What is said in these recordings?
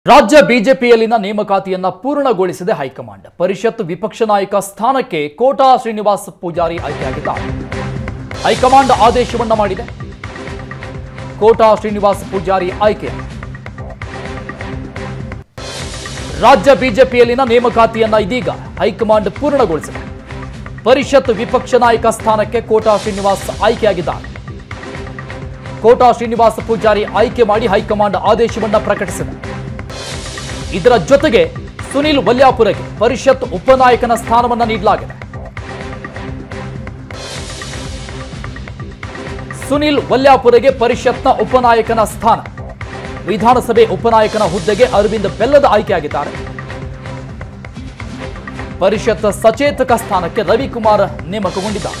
ರಾಜ್ಯ ಬಿಜೆಪಿಯಲ್ಲಿನ ನೇಮಕಾತಿಯನ್ನ ಪೂರ್ಣಗೊಳಿಸಿದೆ ಹೈಕಮಾಂಡ್ ಪರಿಷತ್ ವಿಪಕ್ಷ ನಾಯಕ ಸ್ಥಾನಕ್ಕೆ ಕೋಟಾ ಶ್ರೀನಿವಾಸ್ ಪೂಜಾರಿ ಆಯ್ಕೆಯಾಗಿದ್ದಾರೆ ಹೈಕಮಾಂಡ್ ಆದೇಶವನ್ನ ಮಾಡಿದೆ ಕೋಟಾ ಶ್ರೀನಿವಾಸ್ ಪೂಜಾರಿ ಆಯ್ಕೆ ರಾಜ್ಯ ಬಿಜೆಪಿಯಲ್ಲಿನ ನೇಮಕಾತಿಯನ್ನ ಇದೀಗ ಹೈಕಮಾಂಡ್ ಪೂರ್ಣಗೊಳಿಸಿದೆ ಪರಿಷತ್ ವಿಪಕ್ಷ ನಾಯಕ ಸ್ಥಾನಕ್ಕೆ ಕೋಟಾ ಶ್ರೀನಿವಾಸ್ ಆಯ್ಕೆಯಾಗಿದ್ದಾರೆ ಕೋಟಾ ಶ್ರೀನಿವಾಸ ಪೂಜಾರಿ ಆಯ್ಕೆ ಮಾಡಿ ಹೈಕಮಾಂಡ್ ಆದೇಶವನ್ನ ಪ್ರಕಟಿಸಿದೆ ಇದರ ಜೊತೆಗೆ ಸುನಿಲ್ ವಲ್ಯಾಪುರಗೆ ಪರಿಷತ್ ಉಪನಾಯಕನ ಸ್ಥಾನವನ್ನ ನೀಡಲಾಗಿದೆ ಸುನಿಲ್ ವಲ್ಯಾಪುರಗೆ ಪರಿಷತ್ನ ಉಪನಾಯಕನ ಸ್ಥಾನ ವಿಧಾನಸಭೆ ಉಪನಾಯಕನ ಹುದ್ದೆಗೆ ಅರವಿಂದ್ ಬೆಲ್ಲದ ಆಯ್ಕೆಯಾಗಿದ್ದಾರೆ ಪರಿಷತ್ ಸಚೇತಕ ಸ್ಥಾನಕ್ಕೆ ರವಿಕುಮಾರ್ ನೇಮಕಗೊಂಡಿದ್ದಾರೆ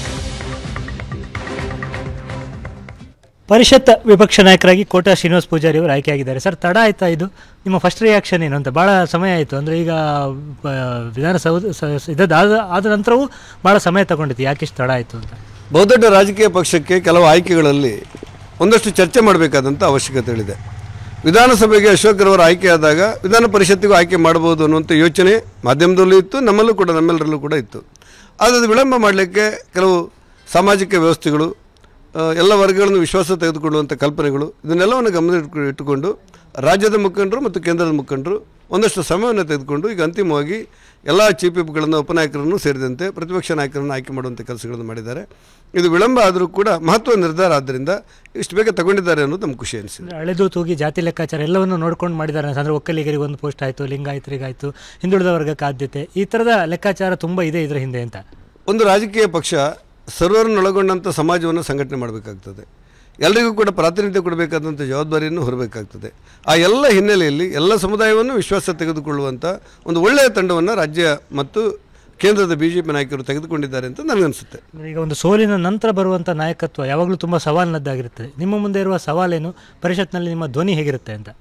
ಪರಿಷತ್ ವಿಪಕ್ಷ ನಾಯಕರಾಗಿ ಕೋಟಾ ಶ್ರೀನಿವಾಸ್ ಪೂಜಾರಿ ಅವರು ಆಯ್ಕೆಯಾಗಿದ್ದಾರೆ ಸರ್ ತಡ ಆಯ್ತಾ ಇದು ನಿಮ್ಮ ಫಸ್ಟ್ ರಿಯಾಕ್ಷನ್ ಏನು ಅಂತ ಭಾಳ ಸಮಯ ಆಯಿತು ಅಂದರೆ ಈಗ ಆ, ವಿಧಾನಸೌಧ ಸ- ಇದಾದ ಆದ ನಂತರವೂ ಭಾಳ ಸಮಯ ತಗೊಂಡಿತ್ತು ಯಾಕೆ ಇಷ್ಟು ತಡ ಆಯಿತು ಅಂತ ಬಹುದೊಡ್ಡ ರಾಜಕೀಯ ಪಕ್ಷಕ್ಕೆ ಕೆಲವು ಆಯ್ಕೆಗಳಲ್ಲಿ ಒಂದಷ್ಟು ಚರ್ಚೆ ಮಾಡಬೇಕಾದಂಥ ಅವಶ್ಯಕತೆಗಳಿದೆ ವಿಧಾನಸಭೆಗೆ ಅಶೋಕ್ರವರು ಆಯ್ಕೆಯಾದಾಗ ವಿಧಾನ ಪರಿಷತ್ತಿಗೂ ಆಯ್ಕೆ ಮಾಡಬಹುದು ಅನ್ನುವಂಥ ಯೋಚನೆ ಮಾಧ್ಯಮದಲ್ಲೂ ಇತ್ತು ನಮ್ಮಲ್ಲೂ ಕೂಡ ನಮ್ಮೆಲ್ಲರಲ್ಲೂ ಕೂಡ ಇತ್ತು ಆದರೆ ಅದು ವಿಳಂಬ ಮಾಡಲಿಕ್ಕೆ ಕೆಲವು ಸಾಮಾಜಿಕ ವ್ಯವಸ್ಥೆಗಳು ಆ, ಎಲ್ಲ ವರ್ಗಗಳನ್ನು ವಿಶ್ವಾಸ ತೆಗೆದುಕೊಳ್ಳುವಂಥ ಕಲ್ಪನೆಗಳು ಇದನ್ನೆಲ್ಲವನ್ನು ಗಮನ ಇಟ್ಕೊ- ಇಟ್ಟುಕೊಂಡು ರಾಜ್ಯದ ಮುಖಂಡರು ಮತ್ತು ಕೇಂದ್ರದ ಮುಖಂಡರು ಒಂದಷ್ಟು ಸಮಯವನ್ನು ತೆಗೆದುಕೊಂಡು ಈಗ ಅಂತಿಮವಾಗಿ ಎಲ್ಲ ಚೀಫ್ ವಿಪ್ಗಳನ್ನು ಉಪನಾಯಕರನ್ನು ಸೇರಿದಂತೆ ಪ್ರತಿಪಕ್ಷ ನಾಯಕರನ್ನು ಆಯ್ಕೆ ಮಾಡುವಂಥ ಕೆಲಸಗಳನ್ನು ಮಾಡಿದ್ದಾರೆ ಇದು ವಿಳಂಬ ಆದರೂ ಕೂಡ ಮಹತ್ವ ನಿರ್ಧಾರ ಆದ್ದರಿಂದ ಇಷ್ಟು ಬೇಗ ತಗೊಂಡಿದ್ದಾರೆ ಅನ್ನೋದು ನಮ್ಗೆ ಖುಷಿ ಅನಿಸಿದೆ ಅಂದರೆ ಹಳೆದು ತೂಗಿ ಜಾತಿ ಲೆಕ್ಕಾಚಾರ ಎಲ್ಲವನ್ನು ನೋಡ್ಕೊಂಡು ಮಾಡಿದ್ದಾರೆ ಅಂದರೆ ಒಕ್ಕಲಿಗರಿಗೆ ಒಂದು ಪೋಸ್ಟ್ ಆಯಿತು ಲಿಂಗಾಯತರಿಗಾಯಿತು ಹಿಂದುಳಿದ ವರ್ಗಕ್ಕೆ ಆದ್ಯತೆ ಈ ಥರದ ಲೆಕ್ಕಾಚಾರ ತುಂಬ ಇದೆ ಇದರ ಹಿಂದೆ ಅಂತ ಒಂದು ರಾಜಕೀಯ ಪಕ್ಷ ಸರ್ವರನ್ನೊಳಗೊಂಡಂಥ ಸಮಾಜವನ್ನು ಸಂಘಟನೆ ಮಾಡಬೇಕಾಗ್ತದೆ ಎಲ್ಲರಿಗೂ ಕೂಡ ಪ್ರಾತಿನಿಧ್ಯ ಕೊಡಬೇಕಾದಂಥ ಜವಾಬ್ದಾರಿಯನ್ನು ಹೊರಬೇಕಾಗ್ತದೆ ಆ ಎಲ್ಲ ಹಿನ್ನೆಲೆಯಲ್ಲಿ ಎಲ್ಲ ಸಮುದಾಯವನ್ನು ವಿಶ್ವಾಸ ತೆಗೆದುಕೊಳ್ಳುವಂಥ ಒಂದು ಒಳ್ಳೆಯ ತಂಡವನ್ನು ರಾಜ್ಯ ಮತ್ತು ಕೇಂದ್ರದ ಬಿ ಜೆ ಪಿ ನಾಯಕರು ತೆಗೆದುಕೊಂಡಿದ್ದಾರೆ ಅಂತ ನನಗನ್ಸುತ್ತೆ ಅಂದ್ರೆ ಈಗ ಒಂದು ಸೋಲಿನ ನಂತರ ಬರುವಂಥ ನಾಯಕತ್ವ ಯಾವಾಗಲೂ ತುಂಬ ಸವಾಲಿನದ್ದಾಗಿರುತ್ತೆ ನಿಮ್ಮ ಮುಂದೆ ಇರುವ ಸವಾಲೇನು ಪರಿಷತ್ನಲ್ಲಿ ನಿಮ್ಮ ಧ್ವನಿ ಹೇಗಿರುತ್ತೆ ಅಂತ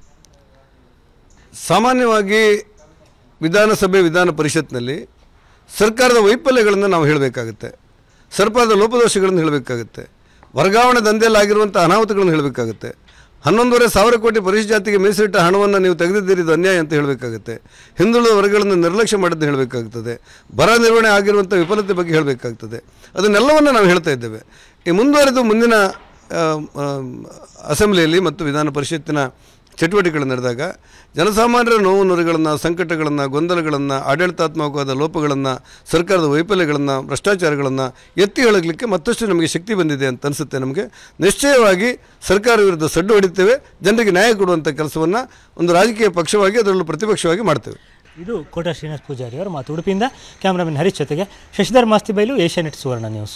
ಸಾಮಾನ್ಯವಾಗಿ ವಿಧಾನಸಭೆ ವಿಧಾನ ಪರಿಷತ್ನಲ್ಲಿ ಸರ್ಕಾರದ ವೈಫಲ್ಯಗಳನ್ನು ನಾವು ಹೇಳಬೇಕಾಗುತ್ತೆ ಸರ್ಕಾರದ ಲೋಪದೋಷಗಳನ್ನು ಹೇಳಬೇಕಾಗುತ್ತೆ ವರ್ಗಾವಣೆ ದಂಧೆಯಲ್ಲಾಗಿರುವಂಥ ಅನಾಹುತಗಳನ್ನು ಹೇಳಬೇಕಾಗುತ್ತೆ ಹನ್ನೊಂದೂವರೆ ಸಾವಿರ ಕೋಟಿ ಪರಿಶಿಷ್ಟ ಜಾತಿಗೆ ಮೀಸಲಿಟ್ಟ ಹಣವನ್ನು ನೀವು ತೆಗೆದಿದ್ದೀರಿ ಇದು ಅನ್ಯಾಯ ಅಂತ ಹೇಳಬೇಕಾಗುತ್ತೆ ಹಿಂದುಳಿದ ವರ್ಗಗಳನ್ನು ನಿರ್ಲಕ್ಷ್ಯ ಮಾಡಿದ್ದು ಹೇಳಬೇಕಾಗ್ತದೆ ಬರ ನಿರ್ವಹಣೆ ಆಗಿರುವಂಥ ವಿಫಲತೆ ಬಗ್ಗೆ ಹೇಳಬೇಕಾಗ್ತದೆ ಅದನ್ನೆಲ್ಲವನ್ನು ನಾವು ಹೇಳ್ತಾ ಇದ್ದೇವೆ ಈ ಮುಂದುವರೆದು ಮುಂದಿನ ಆ, ಆ, ಅಸೆಂಬ್ಲಿಯಲ್ಲಿ ಮತ್ತು ವಿಧಾನ ಪರಿಷತ್ತಿನ ಚಟುವಟಿಕೆಗಳು ನಡೆದಾಗ ಜನಸಾಮಾನ್ಯರ ನೋವು ನೊರೆಗಳನ್ನು ಸಂಕಟಗಳನ್ನು ಗೊಂದಲಗಳನ್ನು ಆಡಳಿತಾತ್ಮಕವಾದ ಲೋಪಗಳನ್ನು ಸರ್ಕಾರದ ವೈಫಲ್ಯಗಳನ್ನು ಭ್ರಷ್ಟಾಚಾರಗಳನ್ನು ಎತ್ತಿ ಹೇಳಲಿಕ್ಕೆ ಮತ್ತಷ್ಟು ನಮಗೆ ಶಕ್ತಿ ಬಂದಿದೆ ಅಂತ ಅನಿಸುತ್ತೆ ನಮಗೆ ನಿಶ್ಚಯವಾಗಿ ಸರ್ಕಾರ ವಿರುದ್ಧ ಸಡ್ಡು ಹೊಡಿತೇವೆ ಜನರಿಗೆ ನ್ಯಾಯ ಕೊಡುವಂಥ ಕೆಲಸವನ್ನು ಒಂದು ರಾಜಕೀಯ ಪಕ್ಷವಾಗಿ ಅದರಲ್ಲೂ ಪ್ರತಿಪಕ್ಷವಾಗಿ ಮಾಡ್ತೇವೆ ಇದು ಕೋಟಾ ಶ್ರೀನಿವಾಸ್ ಪೂಜಾರಿ ಅವರು ಮಾತು ಉಡುಪಿಯಿಂದ ಕ್ಯಾಮ್ರಾಮನ್ ಹರೀಶ್ ಜೊತೆಗೆ ಶಶಿಧರ್ ಮಾಸ್ತಿ ಬೈಲು ಏಷ್ಯಾನೆಟ್ ಸುವರ್ಣ ನ್ಯೂಸ್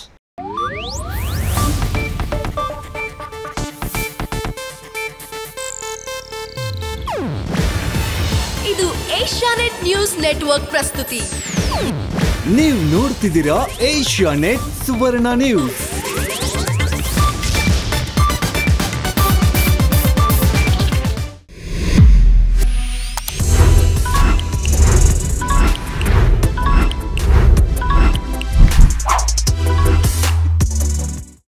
ಇದು ಏಷ್ಯಾನೆಟ್ ನ್ಯೂಸ್ ನೆಟ್ವರ್ಕ್ ಪ್ರಸ್ತುತಿ ನೀವು ನೋಡ್ತಿದ್ದೀರಾ ಏಷ್ಯಾ ನೆಟ್ ಸುವರ್ಣ ನ್ಯೂಸ್